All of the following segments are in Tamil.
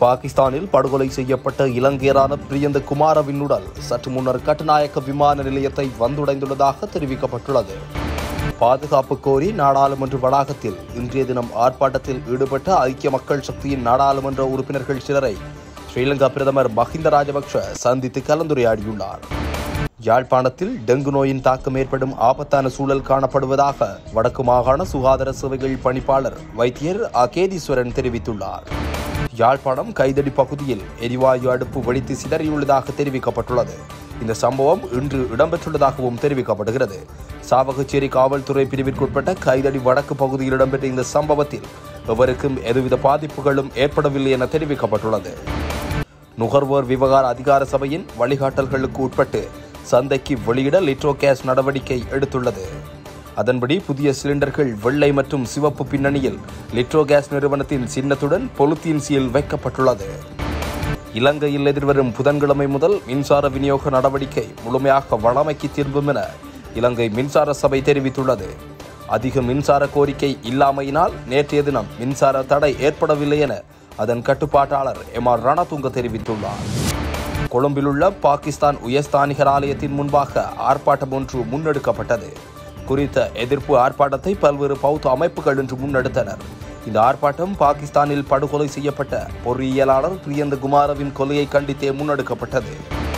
பாகிஸ்தானில் படுகொலை செய்யப்பட்ட இலங்கையரான பிரியந்த குமாரவின் உடல் சற்று முன்னர் கட்டுநாயக்க விமான நிலையத்தை வந்தடைந்துள்ளதாக தெரிவிக்கப்பட்டுள்ளது பாதுகாப்பு கோரி நாடாளுமன்ற வளாகத்தில் இன்றைய தினம் ஆர்ப்பாட்டத்தில் ஈடுபட்ட ஐக்கிய மக்கள் சக்தியின் நாடாளுமன்ற உறுப்பினர்கள் சிலரை ஸ்ரீலங்கா பிரதமர் மஹிந்த ராஜபக்ஷ சந்தித்து கலந்துரையாடியுள்ளார் யாழ்ப்பாணத்தில் டெங்கு நோயின் தாக்கம் ஏற்படும் ஆபத்தான சூழல் காணப்படுவதாக வடக்கு மாகாண சுகாதார சேவைகள் பணிப்பாளர் வைத்தியர் அகேதீஸ்வரன் தெரிவித்துள்ளார் யாழ்ப்பாணம் கைதடி பகுதியில் எரிவாயு அடுப்பு வெடித்து சிதறியுள்ளதாக தெரிவிக்கப்பட்டுள்ளது இந்த சம்பவம் இன்று இடம்பெற்றுள்ளதாகவும் தெரிவிக்கப்படுகிறது சாவகச்சேரி காவல்துறை பிரிவிற்குட்பட்ட கைதடி வடக்கு பகுதியில் இடம்பெற்ற இந்த சம்பவத்தில் எவருக்கும் எதுவித பாதிப்புகளும் ஏற்படவில்லை என தெரிவிக்கப்பட்டுள்ளது நுகர்வோர் விவகார அதிகார சபையின் வழிகாட்டல்களுக்கு உட்பட்டு சந்தைக்கு வெளியிட லிட்ரோ கேஸ் நடவடிக்கை எடுத்துள்ளது அதன்படி புதிய சிலிண்டர்கள் வெள்ளை மற்றும் சிவப்பு பின்னணியில் லிட்ரோ கேஸ் நிறுவனத்தின் சின்னத்துடன் பொலித்தீன் சீல் வைக்கப்பட்டுள்ளது இலங்கையில் எதிர்வரும் புதன்கிழமை முதல் மின்சார விநியோக நடவடிக்கை முழுமையாக வழமைக்கு திரும்பும் என இலங்கை மின்சார சபை தெரிவித்துள்ளது அதிக மின்சார கோரிக்கை இல்லாமையினால் நேற்றைய தினம் மின்சார தடை ஏற்படவில்லை என அதன் கட்டுப்பாட்டாளர் எம் ஆர் ரணதுங்க தெரிவித்துள்ளார் கொழும்பிலுள்ள பாகிஸ்தான் உயர்ஸ்தானிகர் ஆலயத்தின் முன்பாக ஆர்ப்பாட்டம் ஒன்று முன்னெடுக்கப்பட்டது குறித்த எதிர்ப்பு ஆர்ப்பாட்டத்தை பல்வேறு பௌத்த அமைப்புகள் இன்று முன்னெடுத்தனர் இந்த ஆர்ப்பாட்டம் பாகிஸ்தானில் படுகொலை செய்யப்பட்ட பொறியியலாளர் பிரியந்த குமாரவின் கொலையை கண்டித்தே முன்னெடுக்கப்பட்டது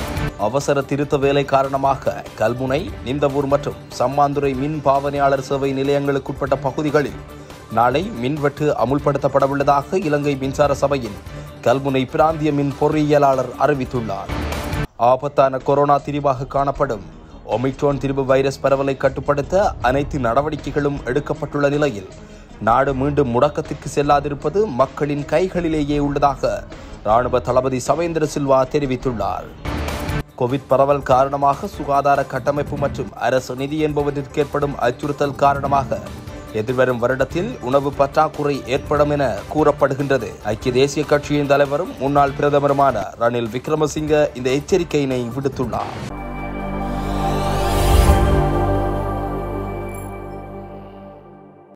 அவசர திருத்த வேலை காரணமாக கல்முனை நிந்தவூர் மற்றும் சம்மாந்துறை மின் பாவனையாளர் சேவை நிலையங்களுக்குட்பட்ட பகுதிகளில் நாளை மின்வெட்டு அமுல்படுத்தப்படவுள்ளதாக இலங்கை மின்சார சபையின் கல்முனை பிராந்திய மின் பொறியியலாளர் அறிவித்துள்ளார் ஆபத்தான கொரோனா திரிவாக காணப்படும் ஒமிக்ரோன் திரிவு வைரஸ் பரவலை கட்டுப்படுத்த அனைத்து நடவடிக்கைகளும் எடுக்கப்பட்டுள்ள நிலையில் நாடு மீண்டும் முடக்கத்திற்கு செல்லாதிருப்பது மக்களின் கைகளிலேயே உள்ளதாக ராணுவ தளபதி சவேந்திர சில்வா தெரிவித்துள்ளார் கோவிட் பரவல் காரணமாக சுகாதார கட்டமைப்பு மற்றும் அரசு நிதி என்பவற்றிற்கு ஏற்படும் அச்சுறுத்தல் காரணமாக எதிர்வரும் வருடத்தில் உணவு பற்றாக்குறை ஏற்படும் என கூறப்படுகின்றது ஐக்கிய தேசிய கட்சியின் தலைவரும் முன்னாள் பிரதமருமான ரணில் விக்ரமசிங்க இந்த எச்சரிக்கையினை விடுத்துள்ளார்